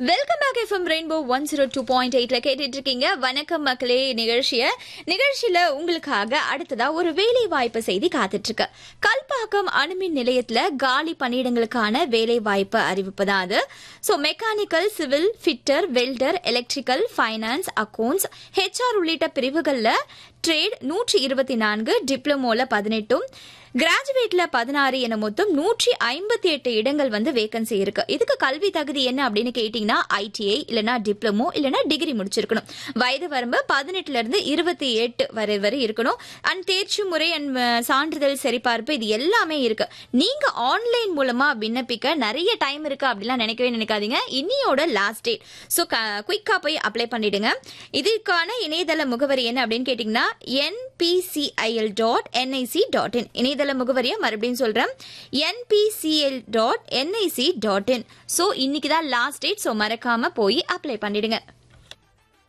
welcome back FM rainbow one zero two point எயிட்ல கேட்டுட்டு இருக்கீங்க வணக்கம் மக்களே நிகழ்ச்சிய நிகழ்ச்சியில உங்களுக்காக அடுத்ததா ஒரு வேலை வாய்ப்பு செய்தி காத்துட்டு இருக்கு கல்பாக்கம் அணுமின் நிலையத்துல காலி பணியிடங்களுக்கான வேலை வாய்ப்பு அறிவிப்பு தான் அது so mechanical civil fitter welder electrical finance accounts HR உள்ளிட்ட பிரிவுகள்ல ட்ரேட் நூற்றி இருபத்தி நான்கு டிப்ளமோல பதினெட்டும் கிராஜுவேட்ல பதினாறு என மொத்தம் நூற்றி ஐம்பத்தி எட்டு இடங்கள் வந்து வேகன்சி இருக்கு இதுக்கு கல்வி தகுதி என்ன அப்படின்னு கேட்டீங்கன்னா ஐடிஐ இல்லனா டிப்ளமோ இல்லனா டிகிரி முடிச்சிருக்கணும் வயது வரம்பு பதினெட்டுல இருந்து இருபத்தி எட்டு வரை வரை இருக்கணும் அண்ட் தேர்ச்சி முறை அண்ட் சான்றிதழ் சரிபார்ப்பு இது எல்லாமே இருக்கு நீங்க ஆன்லைன் மூலமா விண்ணப்பிக்க நிறைய டைம் இருக்கு அப்படிலாம் நினைக்கவே நினைக்காதீங்க இன்னியோட லாஸ்ட் டேட் ஸோ குயிக்கா போய் அப்ளை பண்ணிடுங்க இதுக்கான இணையதள முகவரி என்ன அப்படின்னு கேட்டீங்கன்னா NPCIL dot NIC dot in இணையதள முகவரியை மறுபடியும் சொல்றேன் NPCL dot NIC dot in so இன்னைக்கு தான் லாஸ்ட் டேட் ஸோ மறக்காம போய் அப்ளை பண்ணிடுங்க